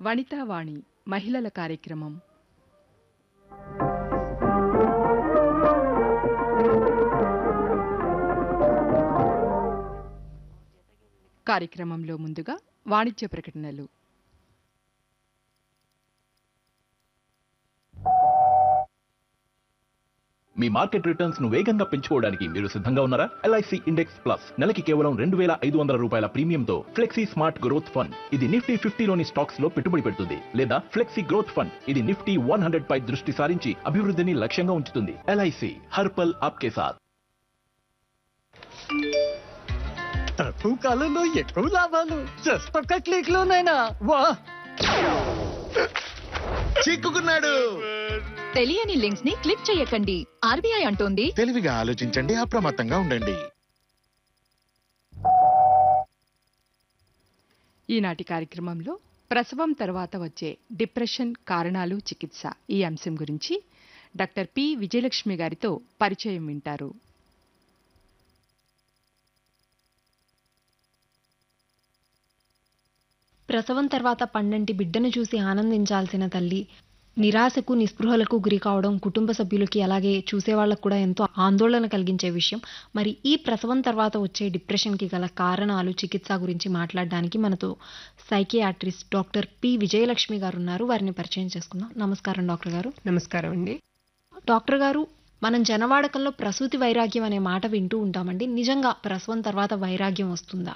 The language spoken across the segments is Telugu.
వనితావాణి మహిళల కార్యక్రమం కార్యక్రమంలో ముందుగా వాణిజ్య ప్రకటనలు మీ మార్కెట్ రిటర్న్స్ ను వేగంగా పెంచుకోవడానికి మీరు సిద్ధంగా ఉన్నారా ఎల్ఐసి ఇండెక్స్ ప్లస్ నెలకి కేవలం రెండు వేల ఐదు వందల రూపాయల ప్రీమియంతో ఫ్లెక్సీ స్మార్ట్ గ్రోత్ ఫండ్ ఇది నిఫ్టీ ఫిఫ్టీలోని స్టాక్స్ లో పెట్టుబడి పెడుతుంది లేదా ఫ్లెక్సీ గ్రోత్ ఫండ్ ఇది నిఫ్టీ వన్ హండ్రెడ్ పై దృష్టి సారించి అభివృద్ధిని లక్ష్యంగా ఉంచుతుంది ఎల్ఐసి హర్పల్ ఆప్కే సాథ్ తక్కువ కాలంలో ఎక్కువ లాభాలు జస్ట్ ఒక్క క్లిక్ లోనైనా వా చిక్కుకున్నాడు తెలియని లింక్స్ ని క్లిక్ చేయకండి ఆర్బీఐ అంటోంది తెలివిగా ఆలోచించండి అప్రమత్తంగా ఉండండి ఈనాటి కార్యక్రమంలో ప్రసవం తర్వాత వచ్చే డిప్రెషన్ కారణాలు చికిత్స ఈ అంశం గురించి డాక్టర్ పి విజయలక్ష్మి గారితో పరిచయం వింటారు ప్రసవం తర్వాత పండంటి బిడ్డను చూసి ఆనందించాల్సిన తల్లి నిరాశకు నిస్పృహలకు గురి కావడం కుటుంబ సభ్యులకి అలాగే చూసేవాళ్ళకు కూడా ఎంతో ఆందోళన కలిగించే విషయం మరి ఈ ప్రసవం తర్వాత వచ్చే డిప్రెషన్కి గల కారణాలు చికిత్స గురించి మాట్లాడడానికి మనతో సైకియాట్రిస్ట్ డాక్టర్ పి విజయలక్ష్మి గారు ఉన్నారు వారిని పరిచయం చేసుకుందాం నమస్కారం డాక్టర్ గారు నమస్కారం అండి డాక్టర్ గారు మనం జనవాడకంలో ప్రసూతి వైరాగ్యం అనే మాట వింటూ ఉంటామండి నిజంగా ప్రసవం తర్వాత వైరాగ్యం వస్తుందా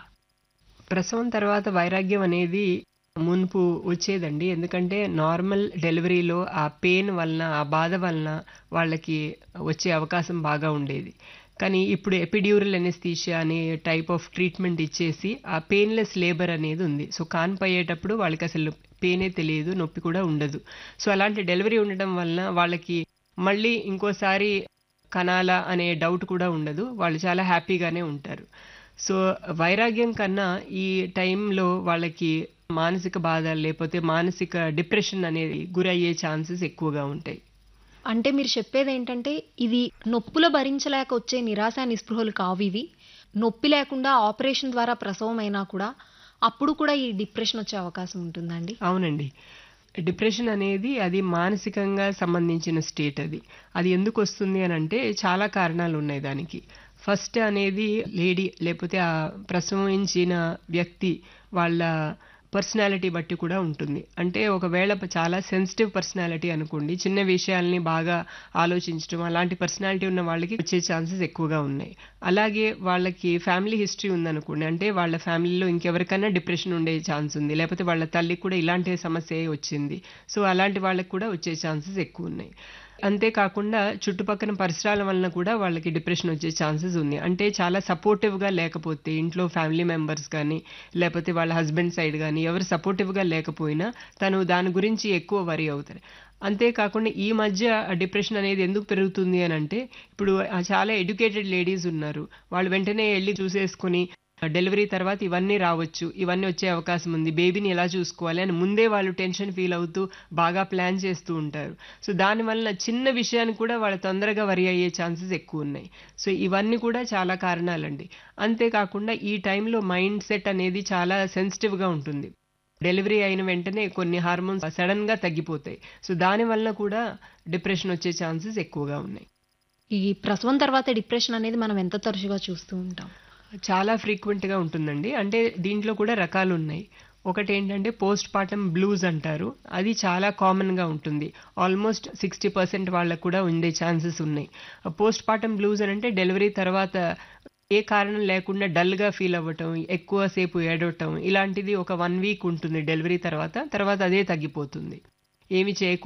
ప్రసవం తర్వాత వైరాగ్యం అనేది మున్పు వచ్చేదండి ఎందుకంటే నార్మల్ డెలివరీలో ఆ పెయిన్ వలన ఆ బాధ వలన వాళ్ళకి వచ్చే అవకాశం బాగా ఉండేది కానీ ఇప్పుడు ఎపిడ్యూరల్ ఎనెస్థీషియా అనే టైప్ ఆఫ్ ట్రీట్మెంట్ ఇచ్చేసి ఆ పెయిన్లెస్ లేబర్ అనేది ఉంది సో కాన్పు అయ్యేటప్పుడు వాళ్ళకి అసలు పెయినే తెలియదు నొప్పి కూడా ఉండదు సో అలాంటి డెలివరీ ఉండడం వలన వాళ్ళకి మళ్ళీ ఇంకోసారి కనాలా అనే డౌట్ కూడా ఉండదు వాళ్ళు చాలా హ్యాపీగానే ఉంటారు సో వైరాగ్యం కన్నా ఈ టైంలో వాళ్ళకి మానసిక బాధ లేకపోతే మానసిక డిప్రెషన్ అనేది గురయ్యే ఛాన్సెస్ ఎక్కువగా ఉంటాయి అంటే మీరు చెప్పేది ఏంటంటే ఇది నొప్పులు భరించలేక వచ్చే నిరాశ నిస్పృహలు కావు ఇవి నొప్పి లేకుండా ఆపరేషన్ ద్వారా ప్రసవం అయినా కూడా అప్పుడు కూడా ఈ డిప్రెషన్ వచ్చే అవకాశం ఉంటుందండి అవునండి డిప్రెషన్ అనేది అది మానసికంగా సంబంధించిన స్టేట్ అది అది ఎందుకు వస్తుంది అని అంటే చాలా కారణాలు ఉన్నాయి దానికి ఫస్ట్ అనేది లేడీ లేకపోతే ఆ ప్రసవించిన వ్యక్తి వాళ్ళ పర్సనాలిటీ బట్టి కూడా ఉంటుంది అంటే ఒకవేళ చాలా సెన్సిటివ్ పర్సనాలిటీ అనుకోండి చిన్న విషయాల్ని బాగా ఆలోచించడం అలాంటి పర్సనాలిటీ ఉన్న వాళ్ళకి వచ్చే ఛాన్సెస్ ఎక్కువగా ఉన్నాయి అలాగే వాళ్ళకి ఫ్యామిలీ హిస్టరీ ఉందనుకోండి అంటే వాళ్ళ ఫ్యామిలీలో ఇంకెవరికైనా డిప్రెషన్ ఉండే ఛాన్స్ ఉంది లేకపోతే వాళ్ళ తల్లికి కూడా ఇలాంటి సమస్య వచ్చింది సో అలాంటి వాళ్ళకి కూడా వచ్చే ఛాన్సెస్ ఎక్కువ ఉన్నాయి అంతేకాకుండా చుట్టుపక్కల పరిసరాల వలన కూడా వాళ్ళకి డిప్రెషన్ వచ్చే ఛాన్సెస్ ఉంది అంటే చాలా సపోర్టివ్గా లేకపోతే ఇంట్లో ఫ్యామిలీ మెంబర్స్ కానీ లేకపోతే వాళ్ళ హస్బెండ్ సైడ్ కానీ ఎవరు సపోర్టివ్గా లేకపోయినా తను దాని గురించి ఎక్కువ వరి అవుతారు అంతేకాకుండా ఈ మధ్య డిప్రెషన్ అనేది ఎందుకు పెరుగుతుంది అని అంటే ఇప్పుడు చాలా ఎడ్యుకేటెడ్ లేడీస్ ఉన్నారు వాళ్ళు వెంటనే వెళ్ళి చూసేసుకుని డెలివరీ తర్వాత ఇవన్నీ రావచ్చు ఇవన్నీ వచ్చే అవకాశం ఉంది బేబీని ఎలా చూసుకోవాలి అని ముందే వాళ్ళు టెన్షన్ ఫీల్ అవుతూ బాగా ప్లాన్ చేస్తూ ఉంటారు సో దానివల్ల చిన్న విషయానికి కూడా వాళ్ళు తొందరగా వరి అయ్యే ఛాన్సెస్ ఎక్కువ ఉన్నాయి సో ఇవన్నీ కూడా చాలా కారణాలండి అంతేకాకుండా ఈ టైంలో మైండ్ సెట్ అనేది చాలా సెన్సిటివ్గా ఉంటుంది డెలివరీ అయిన వెంటనే కొన్ని హార్మోన్స్ సడన్గా తగ్గిపోతాయి సో దానివల్ల కూడా డిప్రెషన్ వచ్చే ఛాన్సెస్ ఎక్కువగా ఉన్నాయి ఈ ప్రసవం తర్వాత డిప్రెషన్ అనేది మనం ఎంత తరచుగా చూస్తూ ఉంటాం చాలా ఫ్రీక్వెంట్గా ఉంటుందండి అంటే దీంట్లో కూడా రకాలు ఉన్నాయి ఒకటి ఏంటంటే పోస్ట్ పార్టమ్ బ్లూస్ అంటారు అది చాలా కామన్గా ఉంటుంది ఆల్మోస్ట్ సిక్స్టీ పర్సెంట్ వాళ్ళకు కూడా ఉండే ఛాన్సెస్ ఉన్నాయి పోస్ట్ పార్టమ్ బ్లూస్ అని అంటే డెలివరీ తర్వాత ఏ కారణం లేకుండా డల్గా ఫీల్ అవ్వటం ఎక్కువసేపు ఏడవటం ఇలాంటిది ఒక వన్ వీక్ ఉంటుంది డెలివరీ తర్వాత తర్వాత అదే తగ్గిపోతుంది ఏమి చేయకుండా